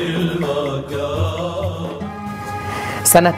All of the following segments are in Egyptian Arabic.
سنة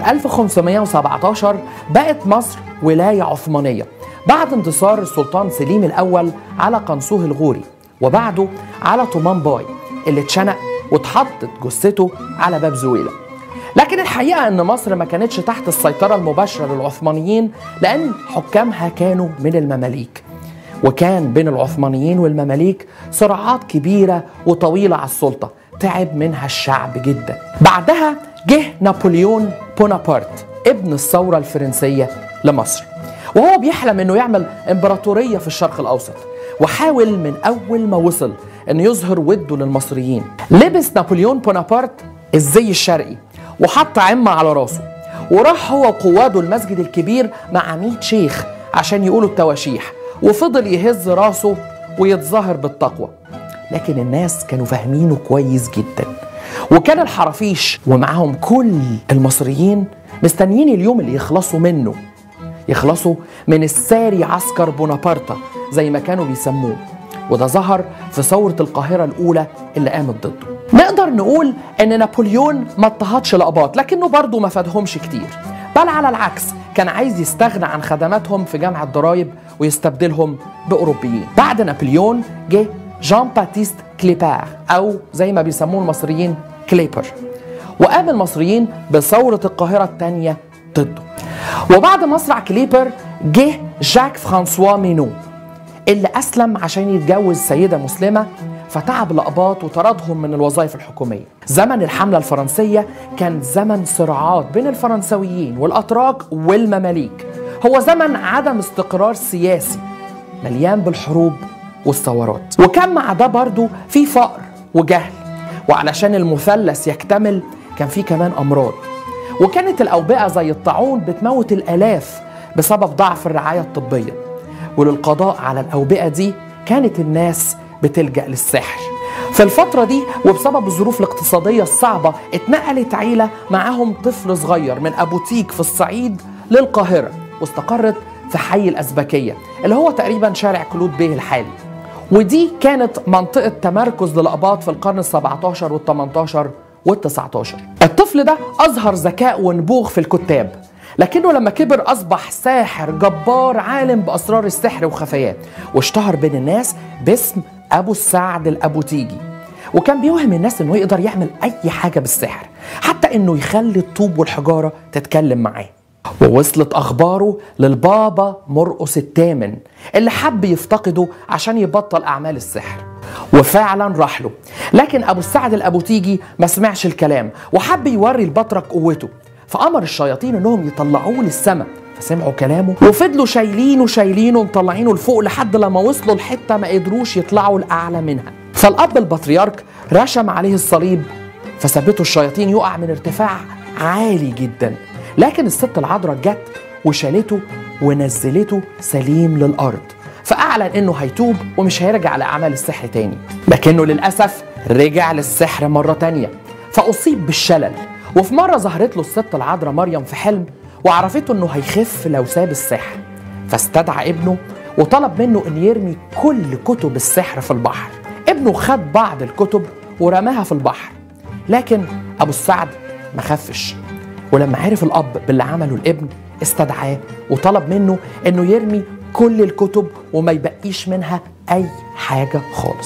1517 بقت مصر ولاية عثمانية بعد انتصار السلطان سليم الأول على قنصوه الغوري وبعده على طومان باي اللي اتشنق واتحطت جثته على باب زويلة لكن الحقيقة أن مصر ما كانتش تحت السيطرة المباشرة للعثمانيين لأن حكامها كانوا من المماليك وكان بين العثمانيين والمماليك صراعات كبيرة وطويلة على السلطة تعب منها الشعب جدا بعدها جه نابليون بونابرت ابن الثورة الفرنسية لمصر وهو بيحلم انه يعمل امبراطورية في الشرق الاوسط وحاول من اول ما وصل انه يظهر وده للمصريين لبس نابليون بونابرت الزي الشرقي وحط عمة على راسه وراح هو وقواده المسجد الكبير مع 100 شيخ عشان يقولوا التواشيح وفضل يهز راسه ويتظاهر بالتقوى لكن الناس كانوا فاهمينه كويس جدا وكان الحرافيش ومعاهم كل المصريين مستنيين اليوم اللي يخلصوا منه يخلصوا من الساري عسكر بونابرتا زي ما كانوا بيسموه وده ظهر في ثورة القاهرة الأولى اللي قامت ضده نقدر نقول ان نابليون ما اضطهدش الاباط لكنه برضه ما فادهمش كتير بل على العكس كان عايز يستغنى عن خدماتهم في جمع الضرايب ويستبدلهم باوروبيين بعد نابليون جه جان باتيست كليبار او زي ما بيسموه المصريين كليبر وقام المصريين بثورة القاهرة الثانية ضده وبعد مصرع كليبر جه جاك فرانسوا مينو اللي أسلم عشان يتجوز سيدة مسلمة فتعب الأقباط وطردهم من الوظائف الحكومية زمن الحملة الفرنسية كان زمن صراعات بين الفرنسويين والأتراك والمماليك هو زمن عدم استقرار سياسي مليان بالحروب والثورات وكان مع ده برضو في فقر وجهل وعلشان المثلث يكتمل كان في كمان أمراض وكانت الأوبئة زي الطاعون بتموت الآلاف بسبب ضعف الرعاية الطبية وللقضاء على الأوبئة دي كانت الناس بتلجأ للسحر في الفترة دي وبسبب الظروف الاقتصادية الصعبة اتنقلت عيلة معاهم طفل صغير من أبو تيك في الصعيد للقاهرة واستقرت في حي الأزبكية اللي هو تقريبا شارع كلود بيه الحالي ودي كانت منطقة تمركز للأقباط في القرن ال 17 وال 18 وال 19 الطفل ده أظهر ذكاء ونبوغ في الكتاب لكنه لما كبر أصبح ساحر جبار عالم بأسرار السحر وخفاياه واشتهر بين الناس باسم أبو السعد الأبوتيجي وكان بيوهم الناس انه يقدر يعمل اي حاجه بالسحر حتى انه يخلي الطوب والحجاره تتكلم معاه ووصلت اخباره للبابا مرقس الثامن اللي حب يفتقده عشان يبطل اعمال السحر وفعلا راح له لكن ابو السعد الابوتيجي ما سمعش الكلام وحب يوري البطرك قوته فامر الشياطين انهم يطلعوه للسماء فسمعوا كلامه وفضلوا شايلينه شايلينه ومطلعينه لفوق لحد لما وصلوا لحته ما قدروش يطلعوا لاعلى منها فالاب البطريرك رشم عليه الصليب فثبته الشياطين يقع من ارتفاع عالي جدا لكن الست العذراء جت وشالته ونزلته سليم للارض فاعلن انه هيتوب ومش هيرجع لاعمال السحر تاني لكنه للاسف رجع للسحر مره تانيه فاصيب بالشلل وفي مره ظهرت له الست العذراء مريم في حلم وعرفته انه هيخف لو ساب السحر فاستدعى ابنه وطلب منه ان يرمي كل كتب السحر في البحر ابنه خد بعض الكتب ورماها في البحر لكن ابو السعد ما خفش ولما عرف الاب باللي عمله الابن استدعاه وطلب منه انه يرمي كل الكتب وما يبقيش منها اي حاجه خالص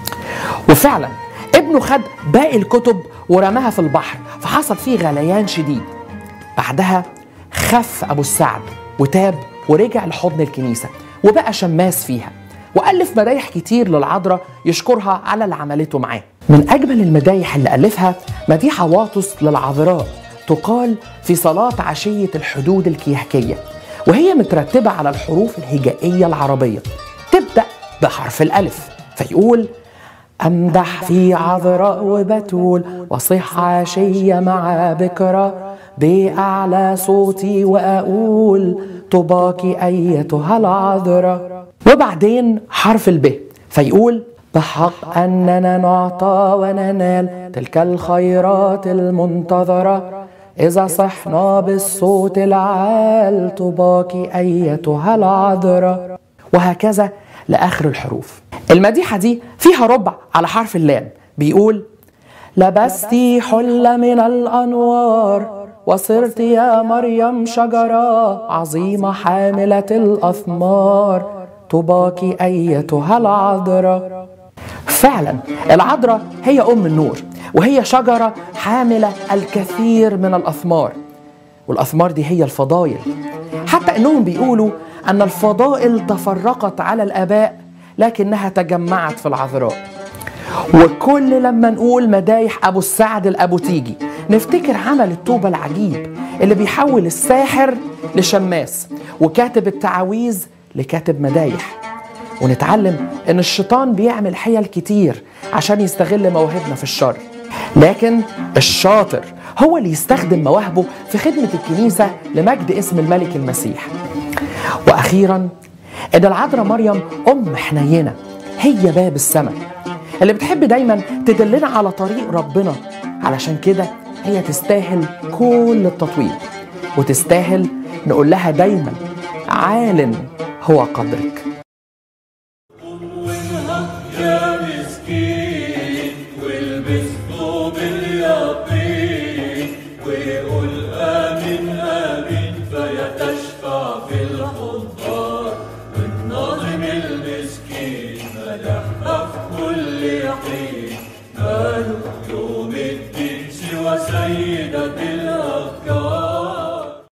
وفعلا ابنه خد باقي الكتب ورماها في البحر فحصل فيه غليان شديد بعدها خف ابو السعد وتاب ورجع لحضن الكنيسه وبقى شماس فيها والف مدايح كتير للعذراء يشكرها على اللي عملته معاه من اجمل المدايح اللي الفها مديحه واطس للعذراء تقال في صلاه عشيه الحدود الكيهكيه وهي مترتبه على الحروف الهجائيه العربيه تبدا بحرف الالف فيقول أمدح في عذراء وبتول وصح عشية مع بكرة بأعلى صوتي وأقول طباكي أيتها العذراء وبعدين حرف الب فيقول بحق أننا نعطى وننال تلك الخيرات المنتظرة إذا صحنا بالصوت العال طباكي أيتها العذراء وهكذا لآخر الحروف المديحة دي فيها ربع على حرف اللام بيقول لبستي حلة من الأنوار وصرت يا مريم شجرة عظيمة حاملة الأثمار طباك أيتها العذراء فعلا العذراء هي أم النور وهي شجرة حاملة الكثير من الأثمار والأثمار دي هي الفضائل حتى أنهم بيقولوا أن الفضائل تفرقت على الآباء لكنها تجمعت في العذراء وكل لما نقول مدايح أبو السعد الأبوتيجي نفتكر عمل التوبة العجيب اللي بيحول الساحر لشماس وكاتب التعاويذ لكاتب مدايح ونتعلم ان الشيطان بيعمل حيل كتير عشان يستغل مواهبنا في الشر لكن الشاطر هو اللي يستخدم مواهبه في خدمة الكنيسة لمجد اسم الملك المسيح وأخيرا إن العذراء مريم أم حنينة هي باب السماء اللي بتحب دايما تدلنا على طريق ربنا علشان كده هي تستاهل كل التطويل وتستاهل نقول لها دايما عال هو قدرك يا مسكين والبس ثوب اليقين وقول آمين آمين فيتشفع في الحضار والناظم المسكين ملحنا في كل حين ماله يوم الدين سوى سيدة الأبطال